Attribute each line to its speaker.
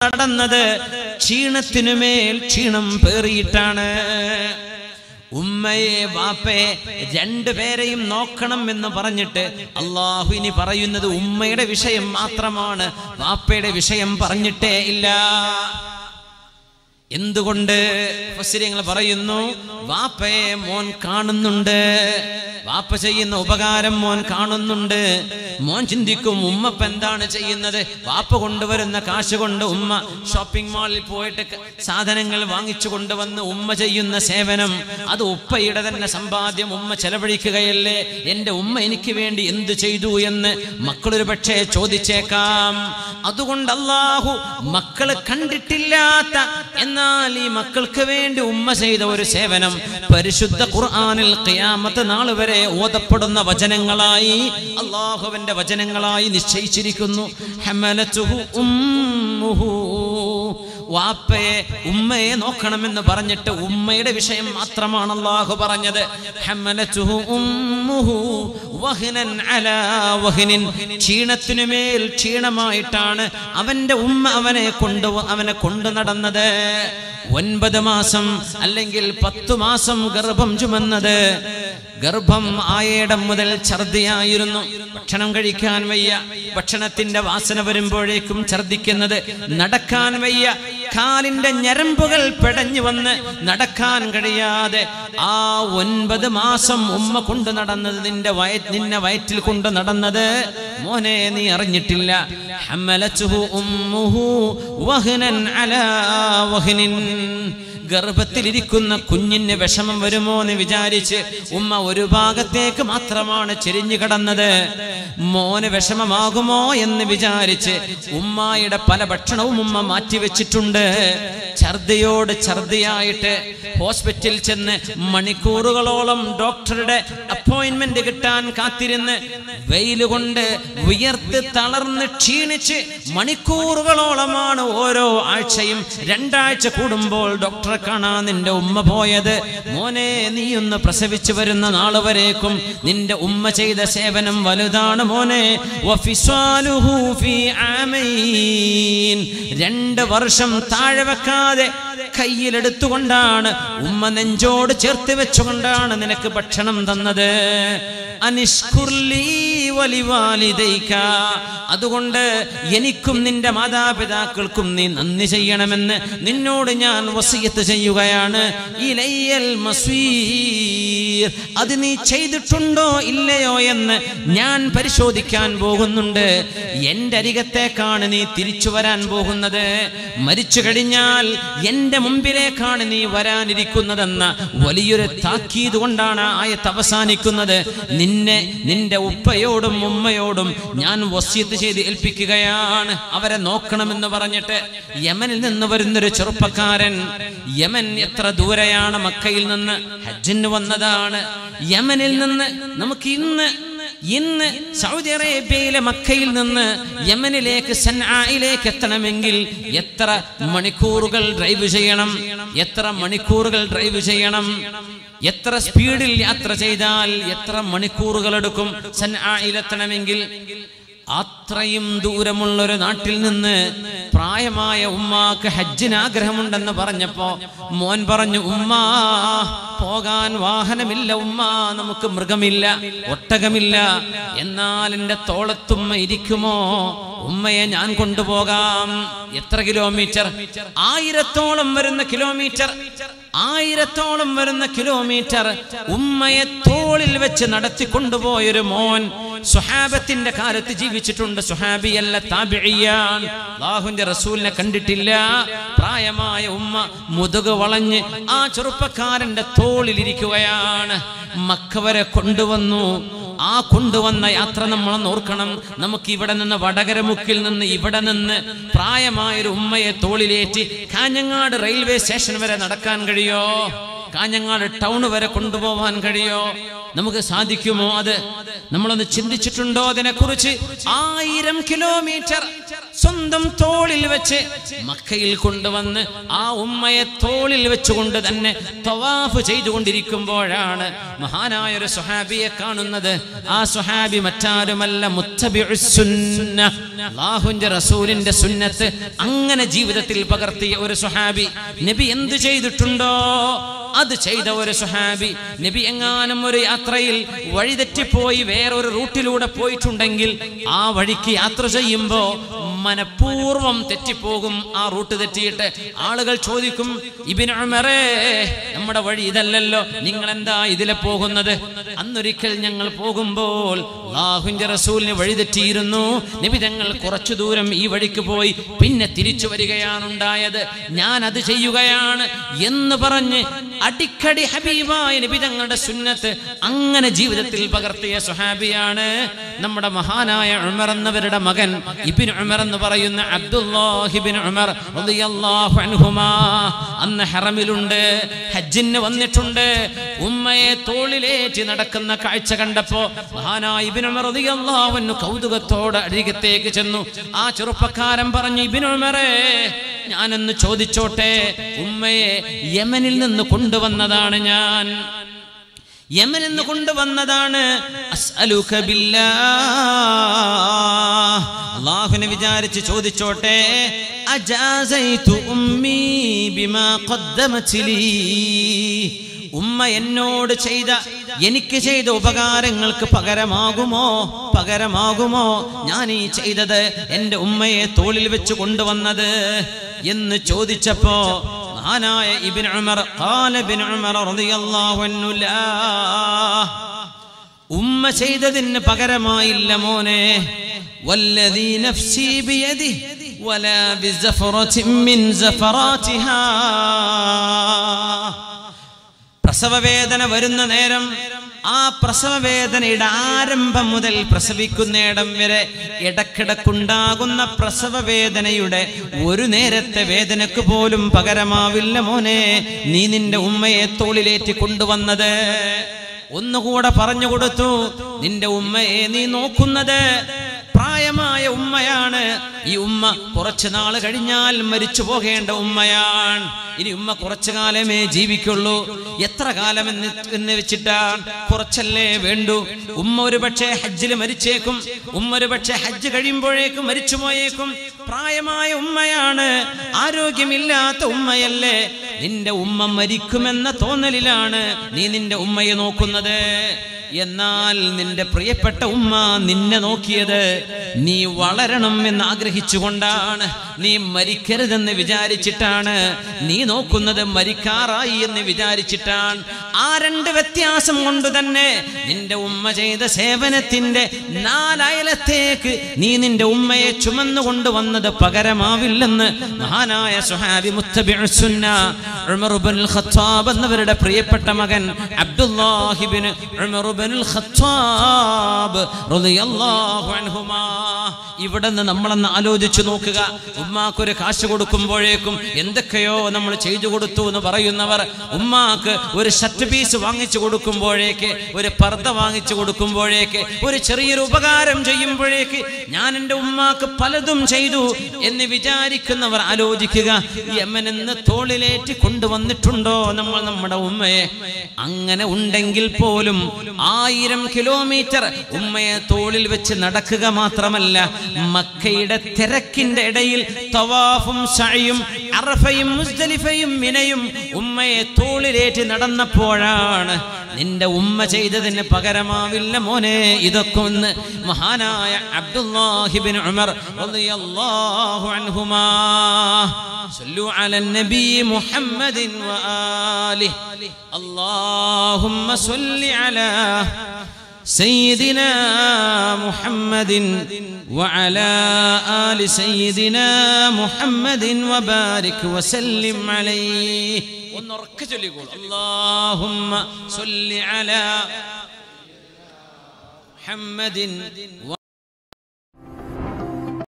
Speaker 1: നടന്നത് ക്ഷീണത്തിനുമേൽ ക്ഷീണം പേറിയിട്ടാണ് ഉമ്മയെ വാപ്പയെ രണ്ടുപേരെയും നോക്കണം എന്ന് പറഞ്ഞിട്ട് അള്ളാഹു ഇനി പറയുന്നത് ഉമ്മയുടെ വിഷയം മാത്രമാണ് വാപ്പയുടെ വിഷയം പറഞ്ഞിട്ടേ ഇല്ല എന്തുകൊണ്ട് ഫസ്സര്യങ്ങൾ പറയുന്നു വാപ്പയെ മോൻ കാണുന്നുണ്ട് വാപ്പ ചെയ്യുന്ന ഉപകാരം മോൻ കാണുന്നുണ്ട് മോൻ ചിന്തിക്കും ഉമ്മ ഇപ്പൊ എന്താണ് ചെയ്യുന്നത് വാപ്പ കൊണ്ടുവരുന്ന കാശ് കൊണ്ട് ഉമ്മ ഷോപ്പിംഗ് മാളിൽ പോയിട്ട് ക- സാധനങ്ങൾ വാങ്ങിച്ചു കൊണ്ടുവന്ന് ഉമ്മ ചെയ്യുന്ന സേവനം അത് ഉപ്പയുടെ തന്നെ സമ്പാദ്യം ഉമ്മ ചെലവഴിക്കുകയല്ലേ എന്റെ ഉമ്മ എനിക്ക് വേണ്ടി എന്ത് ചെയ്തു എന്ന് മക്കളൊരു പക്ഷേ ചോദിച്ചേക്കാം അതുകൊണ്ട് അള്ളാഹു മക്കള് കണ്ടിട്ടില്ലാത്ത എന്നാൽ ഈ മക്കൾക്ക് വേണ്ടി ഉമ്മ ചെയ്ത ഒരു സേവനം പരിശുദ്ധ ഖുർആനിൽ ഖിയാമത്ത് നാൾ വരെ ഓതപ്പെടുന്ന വചനങ്ങളായി അള്ളാഹുവിന്റെ വചനങ്ങളായി നിശ്ചയിച്ചിരിക്കുന്നു ഹമലത്തുഹു ഉമ്മുഹു വാപ്പയെ ഉമ്മയെ നോക്കണമെന്ന് പറഞ്ഞിട്ട് ഉമ്മയുടെ വിഷയം മാത്രമാണ് അള്ളാഹു പറഞ്ഞത് ഹമലത്തുഹു ഉമ്മുഹു വഹ്നൻ അലാ വഹ്നിൻ ക്ഷീണത്തിനുമേൽ ക്ഷീണമായിട്ടാണ് അവന്റെ ഉമ്മ അവനെ കൊണ്ടു അവനെ കൊണ്ടു നടന്നത് ഒൻപത് മാസം അല്ലെങ്കിൽ പത്തു മാസം ഗർഭം ചുമന്നത് ഗർഭം ആയേടം മുതൽ ഛർദിയായിരുന്നു ഭക്ഷണം കഴിക്കാൻ വയ്യ ഭക്ഷണത്തിന്റെ വാസന വരുമ്പോഴേക്കും ഛർദിക്കുന്നത് നടക്കാൻ വയ്യ കാലിന്റെ ഞരമ്പുകൾ പെടഞ്ഞു വന്ന് നടക്കാൻ കഴിയാതെ ആ ഒൻപത് മാസം ഉമ്മ കൊണ്ടു നടന്നത് നിന്റെ വയ നിന്നെ വയറ്റിൽ കൊണ്ടു നടന്നത് മോനെ നീ അറിഞ്ഞിട്ടില്ല ഹമ്മലത്തുഹു ഉമ്മുഹു വഹ്നൻ അലാ വഹ്നിൻ ഗർഭത്തിലിരിക്കുന്ന കുഞ്ഞിന് വിഷമം വരുമോ എന്ന് വിചാരിച്ച് ഉമ്മ ഒരു ഭാഗത്തേക്ക് മാത്രമാണ് ചെരിഞ്ഞു കിടന്നത് മോന് വിഷമമാകുമോ എന്ന് വിചാരിച്ച് ഉമ്മായുടെ പല ഭക്ഷണവും ഉമ്മ മാറ്റിവെച്ചിട്ടുണ്ട് ഛർദിയോട് ഛർദിയായിട്ട് ഹോസ്പിറ്റലിൽ ചെന്ന് മണിക്കൂറുകളോളം ഡോക്ടറുടെ അപ്പോയിന്റ്മെന്റ് കിട്ടാൻ കാത്തിരുന്ന് വെയിൽ കൊണ്ട് വിയർത്ത് തളർന്ന് ക്ഷീണിച്ച് മണിക്കൂറുകളോളമാണ് ഓരോ ആഴ്ചയും രണ്ടാഴ്ച കൂടുമ്പോൾ ഡോക്ടറെ കാണാൻ നിന്റെ ഉമ്മ പോയത് മോനെ നീ ഒന്ന് പ്രസവിച്ചു വരുന്ന നാള് വരേക്കും നിന്റെ ഉമ്മ ചെയ്ത സേവനം വലുതാണ് മോനെ വഫിസ്വാലുഹു ഫീ ആമൈൻ. രണ്ട് വർഷം താഴെ വെക്കാതെ കയ്യിലെടുത്തുകൊണ്ടാണ് ഉമ്മ നെഞ്ചോട് ചേർത്ത് വെച്ചുകൊണ്ടാണ് നിനക്ക് ഭക്ഷണം തന്നത് അനിഷ്കുർലീ വലിവാലിദൈക. അതുകൊണ്ട് എനിക്കും നിന്റെ മാതാപിതാക്കൾക്കും നീ നന്ദി ചെയ്യണമെന്ന് നിന്നോട് ഞാൻ വസിയത്ത് ചെയ്യുകയാണ് ഇലയ്യൽ മസ്വീർ അത് നീ ചെയ്തിട്ടുണ്ടോ ഇല്ലയോ എന്ന് ഞാൻ പരിശോധിക്കാൻ പോകുന്നുണ്ട് എന്റെ അരികത്തേക്കാണ് നീ തിരിച്ചു വരാൻ പോകുന്നത് മരിച്ചു കഴിഞ്ഞാൽ എന്റെ മുമ്പിലേക്കാണ് നീ വരാനിരിക്കുന്നതെന്ന വലിയൊരു താക്കീത് കൊണ്ടാണ് ആ ആയത്ത് അവസാനിക്കുന്നത് നിന്നെ നിന്റെ ഉപ്പയോടും ഉമ്മയോടും ഞാൻ വസ്യത്ത് ചെയ്ത് ഏൽപ്പിക്കുകയാണ് അവരെ നോക്കണമെന്ന് പറഞ്ഞിട്ട് യമനിൽ നിന്ന് വരുന്നൊരു ചെറുപ്പക്കാരൻ യമൻ എത്ര ദൂരെയാണ് മക്കയിൽ നിന്ന് ഹജ്ജിന് വന്നതാണ് യമനിൽ നിന്ന് നമുക്ക് ഇന്ന് ഇന്ന് സൗദി അറേബ്യയിലെ മക്കയിൽ നിന്ന് യമനിലേക്ക് സൻആയിലേക്ക് എത്തണമെങ്കിൽ എത്ര മണിക്കൂറുകൾ ഡ്രൈവ് ചെയ്യണം എത്ര മണിക്കൂറുകൾ ഡ്രൈവ് ചെയ്യണം എത്ര സ്പീഡിൽ യാത്ര ചെയ്താൽ എത്ര മണിക്കൂറുകൾ എടുക്കും സൻആയിലെത്തണമെങ്കിൽ അത്രയും ദൂരമുള്ള ഒരു നാട്ടിൽ നിന്ന് പ്രായമായ ഉമ്മാക്ക് ഹജ്ജിന് ആഗ്രഹമുണ്ടെന്ന് പറഞ്ഞപ്പോ മോൻ പറഞ്ഞു ഉമ്മ പോകാൻ വാഹനമില്ല ഉമ്മ നമുക്ക് മൃഗമില്ല ഒട്ടകമില്ല എന്നാൽ എന്റെ തോളത്തുമ്മ ഇരിക്കുമോ ഉമ്മയെ ഞാൻ കൊണ്ടുപോകാം എത്ര കിലോമീറ്റർ ആയിരത്തോളം വരുന്ന കിലോമീറ്റർ ആയിരത്തോളം വരുന്ന കിലോമീറ്റർ ഉമ്മയെ തോളിൽ വെച്ച് നടത്തി കൊണ്ടുപോയൊരു മോൻ സുഹാബത്തിന്റെ കാലത്ത് ജീവിച്ചിട്ടുണ്ട് സുഹാബിയല്ല താബിഴിയാൻ അള്ളാഹുവിന്റെ റസൂലിനെ കണ്ടിട്ടില്ല പ്രായമായ ഉമ്മ മുതുക് വളഞ്ഞ് ആ ചെറുപ്പക്കാരന്റെ തോളിലിരിക്കുകയാണ് മക്ക വരെ കൊണ്ടുവന്നു ആ കൊണ്ടുവന്ന യാത്ര നമ്മൾ ഓർക്കണം നമുക്ക് ഇവിടെ നിന്ന് വടകരമുക്കിൽ നിന്ന് ഇവിടെ നിന്ന് പ്രായമായൊരു ഉമ്മയെ തോളിലേറ്റി കാഞ്ഞങ്ങാട് റെയിൽവേ സ്റ്റേഷൻ വരെ നടക്കാൻ കഴിയോ കാഞ്ഞങ്ങാട് ടൗൺ വരെ കൊണ്ടുപോകാൻ കഴിയോ നമുക്ക് സാധിക്കുമോ അത് നമ്മളൊന്ന് ചിന്തിച്ചിട്ടുണ്ടോ അതിനെക്കുറിച്ച് ആയിരം കിലോമീറ്റർ സ്വന്തം തോളിൽ വെച്ച് മക്കയിൽ കൊണ്ടുവന്ന് ആ ഉമ്മയെ തോളിൽ വെച്ചുകൊണ്ട് തന്നെ തവാഫ് ചെയ്തുകൊണ്ടിരിക്കുമ്പോഴാണ് മഹാനായ ഒരു സുഹാബിയെ കാണുന്നത് ആ സുഹാബി മറ്റാരുമല്ല മുത്തബിഉസ്സുന്ന അല്ലാഹുവിന്റെ റസൂലിന്റെ സുന്നത്ത് അങ്ങനെ ജീവിതത്തിൽ പകർത്തിയ ഒരു സുഹാബി നബി എന്ത് ചെയ്തിട്ടുണ്ടോ അത് ചെയ്ത ഒരു സുഹാബി നബി എങ്ങാനും ഒരു യാത്രയിൽ വഴിതെറ്റിപ്പോയി വേറൊരു റൂട്ടിലൂടെ പോയിട്ടുണ്ടെങ്കിൽ ആ വഴിക്ക് യാത്ര ചെയ്യുമ്പോ മനഃപൂർവം തെറ്റിപ്പോകും ആ റൂട്ട് തെറ്റിയിട്ട് ആളുകൾ ചോദിക്കും ഇബിൻ ഉമറേ നമ്മുടെ വഴി ഇതല്ലല്ലോ നിങ്ങൾ എന്താ ഇതിലെ പോകുന്നത് അന്നൊരിക്കൽ ഞങ്ങൾ പോകുമ്പോൾ അല്ലാഹുവിന്റെ റസൂലിന് വഴി തെറ്റിയിരുന്നു നബി തങ്ങൾ കുറച്ചു ദൂരം ഈ വഴിക്ക് പോയി പിന്നെ തിരിച്ചു വരികയാണ് ഉണ്ടായത് ഞാൻ അത് ചെയ്യുകയാണ് എന്ന് പറഞ്ഞ് അടിക്കടി ഹബീബായ നബി തങ്ങളുടെ സുന്നത്ത് അങ്ങനെ ജീവിതത്തിൽ പകർത്തിയ സുഹാബിയാണ് നമ്മുടെ മഹാനായ ഉമർ എന്നവരുടെ മകൻ ഇബിൻ ഉമർ എന്ന് പറയുന്ന അബ്ദുല്ലാഹിബിൻ ഉമർ റളിയല്ലാഹു അൻഹുമാ അന്ന് ഹറമിലുണ്ട് ഹജ്ജിന് വന്നിട്ടുണ്ട് ഉമ്മയെ തോളിലേറ്റി നടക്കുന്ന കാഴ്ച കണ്ടപ്പോ മഹാനായ ഇബിൻ ഉമർ റളിയല്ലാഹു അൻഹു കൗതുകത്തോടെ അരികത്തേക്ക് ചെന്നു ആ ചെറുപ്പക്കാരൻ പറഞ്ഞു ഇബിൻ ഉമറേ ഞാനൊന്ന് ചോദിച്ചോട്ടെ ഉമ്മയെ യമനിൽ നിന്ന് കൊണ്ടുവന്നതാണ് ഞാൻ യമനിൽ നിന്ന് കൊണ്ടുവന്നതാണ് അസ്അലുക ബില്ലാഹ്. അള്ളാഹുവിനെ വിചാരിച്ച് ചോദിച്ചോട്ടെ അജാസൈതു ഉമ്മീ ബിമാ ഖദ്ദമത് ലീ ഉമ്മ എന്നോട് ചെയ്ത എനിക്ക് ചെയ്ത ഉപകാരങ്ങൾക്ക് പകരമാകുമോ പകരമാകുമോ ഞാൻ ഈ ചെയ്തത് എൻ്റെ ഉമ്മയെ തോളിൽ വെച്ച് കൊണ്ടുവന്നത് എന്ന് ചോദിച്ചപ്പോ മഹാനായ ഇബിൻ ഉമർ ഖാല ഇബ്നു ഉമർ റളിയല്ലാഹു അൻഹു ലാ ഉമ്മ ചെയ്തതിന് പകരമായില്ല മോനെ വല്ലദീ നഫ്സി ബിയദി വലാ ബിസഫറത്തിൻ മിൻ സഫറാതിഹാ പ്രസവവേദന വരുന്ന നേരം ആ പ്രസവവേദനയുടെ ആരംഭം മുതൽ പ്രസവിക്കുന്നിടം വരെ ഇടക്കിടക്കുണ്ടാകുന്ന പ്രസവവേദനയുടെ ഒരു നേരത്തെ വേദനക്ക് പോലും പകരമാവില്ല മോനെ നീ നിന്റെ ഉമ്മയെ തോളിലേറ്റി കൊണ്ടുവന്നത് ഒന്നുകൂടെ പറഞ്ഞു കൊടുത്തു നിന്റെ ഉമ്മയെ നീ നോക്കുന്നത് പ്രായമായ ഉമ്മയാണ് ഈ ഉമ്മ കുറച്ചു നാള് കഴിഞ്ഞാൽ മരിച്ചു പോകേണ്ട ഉമ്മയാണ് ഇനി ഉമ്മ കുറച്ചു കാലമേ ജീവിക്കുള്ളൂ എത്ര കാലം എന്ന് എന്ന് വെച്ചിട്ടാണ് കുറച്ചല്ലേ വേണ്ടു ഉമ്മ ഒരു പക്ഷേ ഹജ്ജിൽ മരിച്ചേക്കും ഉമ്മ ഒരു പക്ഷേ ഹജ്ജ് കഴിയുമ്പോഴേക്കും മരിച്ചു പോയേക്കും പ്രായമായ ഉമ്മയാണ് ആരോഗ്യമില്ലാത്ത ഉമ്മയല്ലേ നിന്റെ ഉമ്മ മരിക്കുമെന്ന തോന്നലിലാണ് നീ നിന്റെ ഉമ്മയെ നോക്കുന്നത് എന്നാൽ നിന്റെ പ്രിയപ്പെട്ട ഉമ്മ നിന്നെ നോക്കിയത് നീ വളരണം എന്ന് ആഗ്രഹിച്ചുകൊണ്ടാണ് നീ മരിക്കരുതെന്ന് വിചാരിച്ചിട്ടാണ് നീ നോക്കുന്നത് മരിക്കാറായി എന്ന് വിചാരിച്ചിട്ടാണ് ആ രണ്ട് വ്യത്യാസം കൊണ്ട് തന്നെ നിന്റെ ഉമ്മ ചെയ്ത സേവനത്തിന്റെ നാലയലത്തേക്ക് നീ നിന്റെ ഉമ്മയെ ചുമന്നു കൊണ്ടുവന്നത് പകരമാവില്ലെന്ന് മഹാനായ സുഹാബി മുത്തബിഅസുന്ന ഉമർ ഇബ്നുൽ ഖത്താബ് എന്നവരുടെ പ്രിയപ്പെട്ട മകൻ അബ്ദുല്ലാഹിബിന് ഉമർ ഇബ്നുൽ ഖത്താബ് റളിയല്ലാഹു അൻഹുമാ ഇവിടെ നിന്ന് നമ്മളൊന്ന് ആലോചിച്ചു നോക്കുക ഉമ്മാക്കൊരു കാശ് കൊടുക്കുമ്പോഴേക്കും എന്തൊക്കെയോ നമ്മൾ ചെയ്തു കൊടുത്തു എന്ന് പറയുന്നവർ ഉമ്മാക്ക് ഒരു ഷർട്ട് പീസ് വാങ്ങിച്ചു കൊടുക്കുമ്പോഴേക്ക് ഒരു പർദ്ദ വാങ്ങിച്ചു കൊടുക്കുമ്പോഴേക്ക് ഒരു ചെറിയൊരു ഉപകാരം ചെയ്യുമ്പോഴേക്ക് ഞാൻ എൻ്റെ ഉമ്മാക്ക് പലതും ചെയ്തു എന്ന് വിചാരിക്കുന്നവർ ആലോചിക്കുക യമനെന്ന് തോളിലേറ്റി കൊണ്ടുവന്നിട്ടുണ്ടോ നമ്മൾ നമ്മുടെ ഉമ്മയെ അങ്ങനെ ഉണ്ടെങ്കിൽ പോലും ആയിരം കിലോമീറ്റർ ഉമ്മയെ തോളിൽ വെച്ച് നടക്കുക മാത്രമല്ല മക്കയുടെ തിരക്കിന്റെ ഇടയിൽ തവാഫും സഅയും അറഫയും മുസ്ദലിഫയും മിനയും ഉമ്മയെ തോളിലേറ്റി നടന്നപ്പോഴാണ് നിന്റെ ഉമ്മ ചെയ്തതിന് പകരമാവില്ല മോനെ ഇതൊക്കെ ഒന്ന് മഹാനായ അബ്ദുല്ലാഹിബിൻ ഉമർ റളിയല്ലാഹു അൻഹുമാ صلوا على النبي محمد وآله اللهم صل على سيدنا محمد وعلى آل سيدنا محمد وبارك وسلم عليه ونركز يقول اللهم صل على محمد